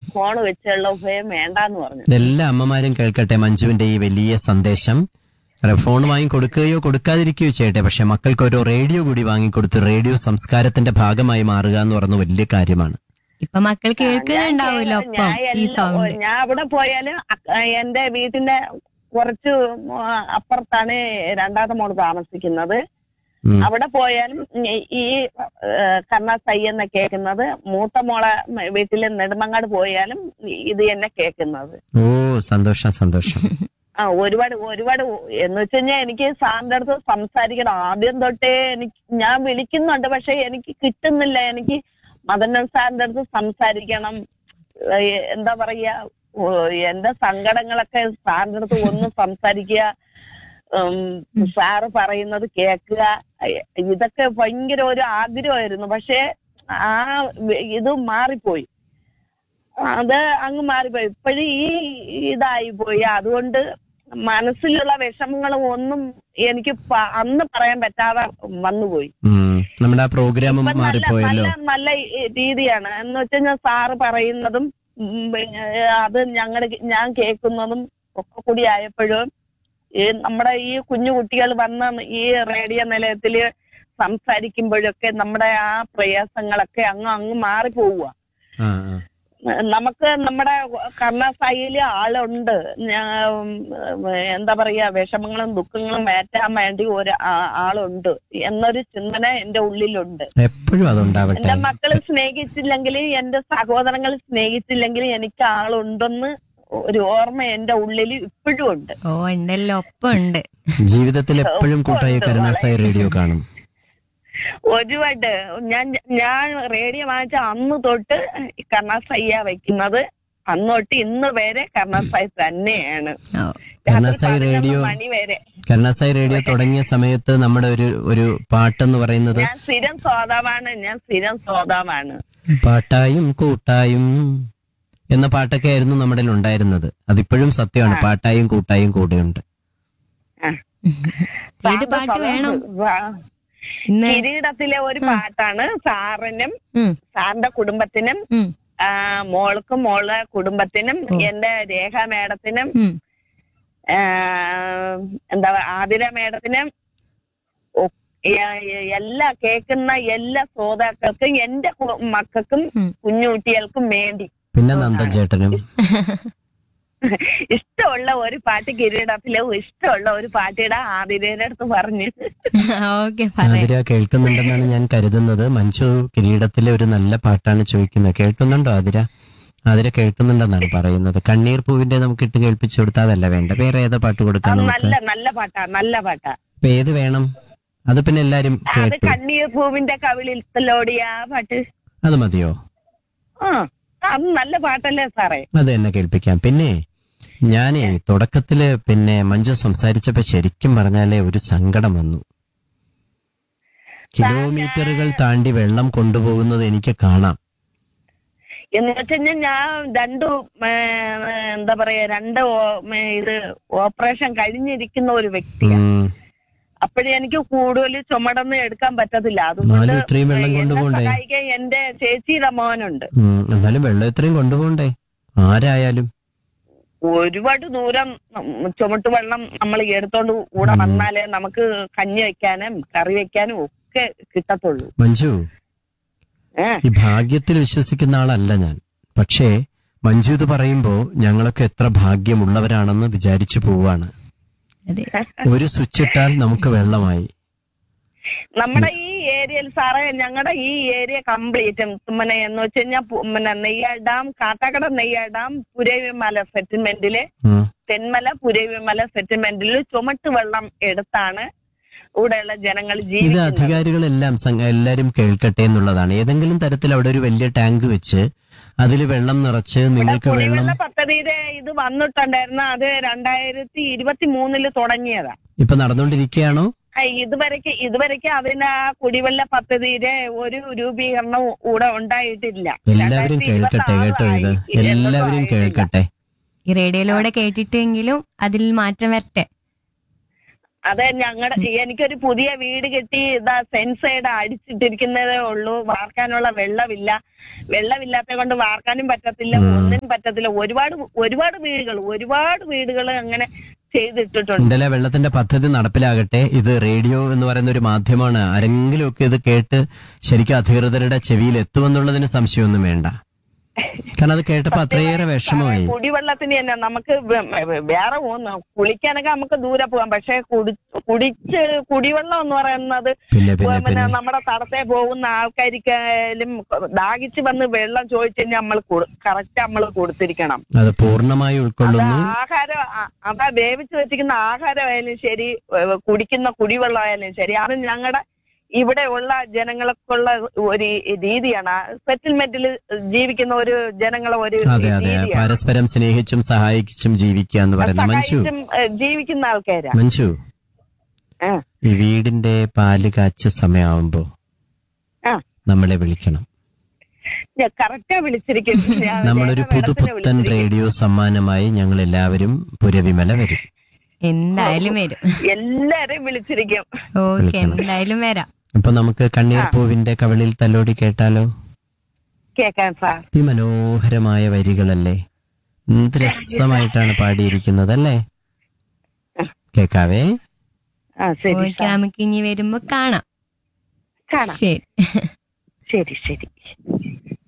Phone വെച്ചുള്ള ഉപയോഗം വേണ്ടാന്ന് പറഞ്ഞു എല്ലാ അമ്മമാരും കേൾക്കട്ടെ മഞ്ജുവിന്റെ ഈ വലിയ സന്ദേശം അല്ല, ഫോൺ വാങ്ങി കൊടുക്കുകയോ കൊടുക്കാതിരിക്കുകയോ ചെയ്യട്ടെ പക്ഷെ മക്കൾക്ക് ഒരു റേഡിയോ കൂടി വാങ്ങിക്കൊടുത്ത് റേഡിയോ സംസ്കാരത്തിന്റെ ഭാഗമായി മാറുക എന്ന് പറയുന്ന വലിയ കാര്യമാണ് ഇപ്പൊ മക്കൾ കേൾക്കുന്നുണ്ടാവുമല്ലോ ഞാൻ ഒപ്പം ഈ എല്ലാ- സൗണ്ട് ഞാൻ അവിടെ പോയാല് അക്ക- എന്റെ വീട്ടിന്റെ കുറച്ച് അപ്പുറത്താണ് രണ്ടാമത്തെ മോള് താമസിക്കുന്നത് ഉം. അവിടെ പോയാലും ഈ- ഈ കർണ സൈ എന്ന് കേൾക്കുന്നത് മൂത്ത മോളെ വീട്ടില് നെടുമങ്ങാട് പോയാലും ഇത് തന്നെ കേൾക്കുന്നത് ഓ സന്തോഷം സന്തോഷം ആ ഒരുപാട് ഒരുപാട് എന്ന് വെച്ച് കഴിഞ്ഞാൽ എനിക്ക് സാറിന്റെ അടുത്ത് സംസാരിക്കണം ആദ്യം തൊട്ടേ എനിക്ക് ഞാൻ വിളിക്കുന്നുണ്ട് പക്ഷെ എനിക്ക് കിട്ടുന്നില്ല എനിക്ക് മദനൻ സാറിന്റെ അടുത്ത് സംസാരിക്കണം ഏഹ് എന്താ പറയാ ഓ, എന്റെ സങ്കടങ്ങളൊക്കെ സാറിന്റെ അടുത്ത് ഒന്ന് സംസാരിക്കുക ഉം, സാറ് പറയുന്നത് കേൾക്കുക ഏഹ് ഇതൊക്കെ ഭയങ്കര ഒരു ആഗ്രഹമായിരുന്നു പക്ഷെ ആ വ- ഇത് മാറിപ്പോയി അത് അങ്ങ് മാറിപ്പോയി ഇപ്പോഴും ഈ ഇതായി പോയി അതുകൊണ്ട് മനസ്സിലുള്ള വിഷമങ്ങളും ഒന്നും എനിക്ക് പ- അന്ന് പറയാൻ പറ്റാതെ വന്നുപോയി ഉം. നമ്മുടെ ആ പ്രോഗ്രാം ഇപ്പൊ നല്ല മാറിപ്പോയല്ലോ നല്ല നല്ല ഈ രീതിയാണ് എന്ന് വെച്ചുകഴിഞ്ഞാൽ സാറ് പറയുന്നതും ഉം, പിന്നെ, അത് ഞങ്ങളുടെ ഞാൻ കേൾക്കുന്നതും ഒക്കെ കൂടി ആയപ്പോഴും ഈ നമ്മുടെ ഈ കുഞ്ഞു കുട്ടികൾ വന്ന് ഈ റേഡിയോ നിലയത്തില് സംസാരിക്കുമ്പോഴൊക്കെ നമ്മുടെ ആ പ്രയാസങ്ങളൊക്കെ അങ്ങ് അങ്ങ് മാറിപ്പോവുക ആ, ആ. നമുക്ക് നമ്മുടെ കർണസായില് ആളുണ്ട് ഞാ- ഉം, എന്താ പറയാ വിഷമങ്ങളും ദുഃഖങ്ങളും മാറ്റാൻ വേണ്ടി ഒരു ആ- ആളുണ്ട് എന്നൊരു ചിന്തന എന്റെ ഉള്ളിലുണ്ട് എപ്പോഴും അതുണ്ടാവട്ടെ എന്റെ മക്കള് സ്നേഹിച്ചില്ലെങ്കിൽ എന്റെ സഹോദരങ്ങൾ സ്നേഹിച്ചില്ലെങ്കിൽ എനിക്ക് ആളുണ്ടെന്ന് ഒരു ഓർമ്മ എന്റെ ഉള്ളിൽ ഇപ്പോഴും ഉണ്ട് ഓ ഉണ്ടല്ലോ ഒപ്പം ഉണ്ട് ജീവിതത്തിൽ എപ്പോഴും കൂട്ടായി കരുണാസായി റേഡിയോ കാണും ഒരുപാട് ഞാൻ ഞാൻ റേഡിയോ വാങ്ങിച്ച അന്ന് തൊട്ട് കർണാസയ്യ വെക്കുന്നത് അന്ന് തൊട്ട് ഇന്ന് വരെ കർണാസായി തന്നെയാണ് ഓ രാത്രി കർണാസായി പതിനൊന്ന് റേഡിയോ മണി വരെ കരുണാസായി റേഡിയോ തുടങ്ങിയ സമയത്ത് നമ്മുടെ ഒരു ഒരു പാട്ടെന്ന് പറയുന്നത് ഞാൻ സ്ഥിരം ശ്രോതാവാണ് ഞാൻ സ്ഥിരം ശ്രോതാവാണ് പാട്ടായും കൂട്ടായും എന്ന പാട്ടൊക്കെ ആയിരുന്നു നമ്മുടെ ഉണ്ടായിരുന്നത് അതിപ്പോഴും സത്യമാണ് പാട്ടായും കൂട്ടായും കൂടെയുണ്ട് ഏത് പാട്ട് വേണം വാ- ഇന്ന് കിരീടത്തിലെ ഒരു പാട്ടാണ് സാറിനും ഉം, സാറിന്റെ കുടുംബത്തിനും ഉം, ആ, മോൾക്കും മോളെ കുടുംബത്തിനും ഓ. എന്റെ രേഖ മേഡത്തിനും ഉം. ആ, എന്താ ആതിര മേഡത്തിനും ഒ- എ- എ- എല്ലാ കേൾക്കുന്ന എല്ലാ ശ്രോതാക്കൾക്കും എന്റെ കു- മക്കൾക്കും ഉം. കുഞ്ഞുകുട്ടികൾക്കും വേണ്ടി പിന്നെ നന്ദചേട്ടനും ഇഷ്ടമുള്ള ഒരു പാട്ട് കിരീടത്തിലെ ഇഷ്ടമുള്ള ഒരു പാട്ടിയുടെ ആതിരയുടെ അടുത്ത് പറഞ്ഞു ഓക്കെ പറയാം ആതിര കേൾക്കുന്നുണ്ടെന്നാണ് ഞാൻ കരുതുന്നത് മഞ്ജു കിരീടത്തിലെ ഒരു നല്ല പാട്ടാണ് ചോദിക്കുന്നത് കേൾക്കുന്നുണ്ടോ ആതിര ആതിര കേൾക്കുന്നുണ്ടെന്നാണ് പറയുന്നത് കണ്ണീർ പൂവിന്റെ നമുക്ക് ഇട്ട് കേൾപ്പിച്ചു കൊടുത്താൽ അതല്ല വേണ്ട വേറെ ഏതാ പാട്ട് കൊടുക്കാം നമുക്ക് നല്ല നല്ല പാട്ടാ നല്ല പാട്ടാ ഇപ്പൊ ഏത് വേണം അത് പിന്നെ എല്ലാരും അത് കേട്ടു കണ്ണീർ പൂവിന്റെ കവിളിലോടിയ പാട്ട് അത് മതിയോ ആ അത് നല്ല പാട്ടല്ലേ സാറേ അത് തന്നെ കേൾപ്പിക്കാം പിന്നെ ഞാനേ തുടക്കത്തില് പിന്നെ മഞ്ജു സംസാരിച്ചപ്പോ ശരിക്കും പറഞ്ഞാലേ ഒരു സങ്കടം വന്നു കിലോമീറ്ററുകൾ താണ്ടി വെള്ളം കൊണ്ടുപോകുന്നത് എനിക്ക് കാണാം എന്ന് വെച്ചുകഴിഞ്ഞാൽ ഞാൻ രണ്ടു ഏ, എന്താ പറയാ രണ്ട് ഓ- ഏ, ഇത് ഓപ്പറേഷൻ കഴിഞ്ഞിരിക്കുന്ന ഒരു വ്യക്തിയാണ് ഉം. അപ്പോഴേ എനിക്ക് കൂടുതൽ ചുമടൊന്നും എടുക്കാൻ പറ്റത്തില്ല എന്നാലും അതുകൊണ്ട് ഇത്രയും വെള്ളം എന്നെ കൊണ്ടുപോകണ്ടേ സഹായിക്കാൻ എന്റെ ചേച്ചിയുടെ മോനുണ്ട് ഉം, എന്നാലും വെള്ളം ഇത്രയും കൊണ്ടുപോകണ്ടേ ആരായാലും ഒരുപാട് ദൂരം ഉം, ചുമട്ട് വെള്ളം നമ്മൾ എടുത്തോണ്ട് കൂടെ ഉം. വന്നാലേ നമുക്ക് കഞ്ഞി വെക്കാനും കറി വെക്കാനും ഒക്കെ കിട്ടത്തുള്ളൂ മഞ്ജു ഏ ഈ ഭാഗ്യത്തിൽ വിശ്വസിക്കുന്ന ആളല്ല ഞാൻ പക്ഷേ മഞ്ജു ഇത് പറയുമ്പോ ഞങ്ങളൊക്കെ എത്ര ഭാഗ്യമുള്ളവരാണെന്ന് വിചാരിച്ചു പോവാണ് അതെ ഒരു സ്വിച്ച് ഇട്ടാൽ നമുക്ക് വെള്ളമായി നമ്മുടെ ഈ ഏരിയയിൽ സാറേ ഞങ്ങളുടെ ഈ ഏരിയ കംപ്ലീറ്റ് പിന്നെ എന്ന് വെച്ച് കഴിഞ്ഞാൽ പിന്നെ നെയ്യാർ ഡാം കാട്ടാക്കട നെയ്യാർ ഡാം പുരവിമല സെറ്റിൽമെന്റില് ഉം. തെന്മല പുരവിമല സെറ്റിൽമെന്റിൽ ചുമട്ട് വെള്ളം എടുത്താണ് ഇവിടെയുള്ള ജനങ്ങൾ ഇത് ജീവിക്കുന്നത് അധികാരികളെല്ലാം സംഘ- എല്ലാരും കേൾക്കട്ടെ എന്നുള്ളതാണ് ഏതെങ്കിലും തരത്തിൽ അവിടെ ഒരു വലിയ ടാങ്ക് വെച്ച് അതിൽ വെള്ളം നിറച്ച് ഇവിടെ നിങ്ങൾക്ക് വെള്ളം കുടിവെള്ള പദ്ധതിയുടെ ഇത് വന്നിട്ടുണ്ടായിരുന്നു അത് രണ്ടായിരത്തി ഇരുപത്തി മൂന്നില് തുടങ്ങിയതാ ഇപ്പൊ നടന്നുകൊണ്ടിരിക്കുകയാണോ ആ, ഇതുവരെക്ക് ഇതുവരെക്ക് അതിന്റെ ആ കുടിവെള്ള പദ്ധതിയുടെ ഒരു രൂപീകരണം ഇവിടെ ഉണ്ടായിട്ടില്ല എല്ലാവരും കേൾക്കട്ടെ കേട്ടോ ഇത് എല്ലാവരും കേൾക്കട്ടെ ഈ റേഡിയോയിലൂടെ കേട്ടിട്ടെങ്കിലും അതിൽ മാറ്റം വരട്ടെ അതെ ഞങ്ങളുടെ എനിക്കൊരു പുതിയ വീട് കെട്ടി ഇതാ സെൻസൈഡ് അടിച്ചിട്ടിരിക്കുന്നതേ ഉള്ളൂ വാർക്കാനുള്ള വെള്ളമില്ല വെള്ളമില്ലാത്ത കൊണ്ട് വാർക്കാനും പറ്റത്തില്ല ഉം. ഒന്നിനും പറ്റത്തില്ല ഒരുപാട് ഒരുപാട് വീടുകൾ ഒരുപാട് വീടുകൾ അങ്ങനെ ചെയ്തിട്ടിട്ടുണ്ട് ഇന്നലെ വെള്ളത്തിന്റെ പദ്ധതി നടപ്പിലാകട്ടെ ഇത് റേഡിയോ എന്ന് പറയുന്ന ഒരു മാധ്യമമാണ് ആരെങ്കിലും ഒക്കെ ഇത് കേട്ട് ശരിക്കും അധികൃതരുടെ ചെവിയിൽ എത്തുമെന്നുള്ളതിന് സംശയമൊന്നും വേണ്ട കാരണം അത് കേട്ടപ്പോ അത്രയേറെ വിഷമമായി കുടിവെള്ളത്തിന് തന്നെ നമുക്ക് വേ- വേ- വേറെ ഒന്ന് കുളിക്കാനൊക്കെ നമുക്ക് ദൂരെ പോകാം പക്ഷെ കുടി കുടിച്ച് കുടിവെള്ളം എന്ന് പറയുന്നത് പിന്നെ പിന്നെ പിന്നെ പിന്നെ നമ്മുടെ തടത്തെ പോകുന്ന ആൾക്കാർക്കായാലും ദാഹിച്ച് വന്ന് വെള്ളം ചോദിച്ചു കഴിഞ്ഞാൽ നമ്മൾ കറക്റ്റ് നമ്മൾ കൊടുത്തിരിക്കണം അത് പൂർണ്ണമായി അത് ഉൾക്കൊള്ളുന്നു ആഹാരം ആ- അതാ വേവിച്ച് വെച്ചിരിക്കുന്ന ആഹാരമായാലും ശരി ഏഹ് കുടിക്കുന്ന കുടിവെള്ളമായാലും ശരി അത് ഞങ്ങളുടെ ഇവിടെ ഉള്ള ജനങ്ങൾക്കുള്ള ഒരു രീതിയാണ് സെറ്റിൽമെന്റിൽ ജീവിക്കുന്ന ഒരു ജനങ്ങളെ ഒരു അതെ അതെ രീതിയാണ് പരസ്പരം സ്നേഹിച്ചും സഹായിച്ചും ജീവിക്കുക എന്ന് പറയുന്നത് മഞ്ജു സഹായിച്ചും ഏഹ് ജീവിക്കുന്ന ആൾക്കാരാ മഞ്ജു ആ. ഈ വീടിന്റെ പാല് കാച്ച സമയമാവുമ്പോ ആ. നമ്മളെ വിളിക്കണം ഞാൻ കറക്റ്റാ വിളിച്ചിരിക്കുന്നു ഞാൻ നമ്മളൊരു വേറെ മേഡത്തിനെ പുതുപുത്തൻ വിളിച്ചിരിക്കുന്നു. റേഡിയോ സമ്മാനമായി ഞങ്ങൾ എല്ലാവരും പുരവിമല വരും എന്തായാലും വരും എല്ലാരെയും വിളിച്ചിരിക്കും ഓക്കെ വിളിക്കണം. എന്തായാലും വരാം അപ്പൊ നമുക്ക് കണ്ണീർ പൂവിന്റെ കവളിൽ തലോടി കേട്ടാലോ കേക്കാൻ സാർ അതിമനോഹരമായ വരികളല്ലേ എന്ത് രസമായിട്ടാണ് പാടിയിരിക്കുന്നത് അല്ലേ കേക്കാവേ ആ ശരി ഓക്കെ സാർ നമുക്ക് ഇനി വരുമ്പോ കാണാം കാണാം ശരി ശരി ശരി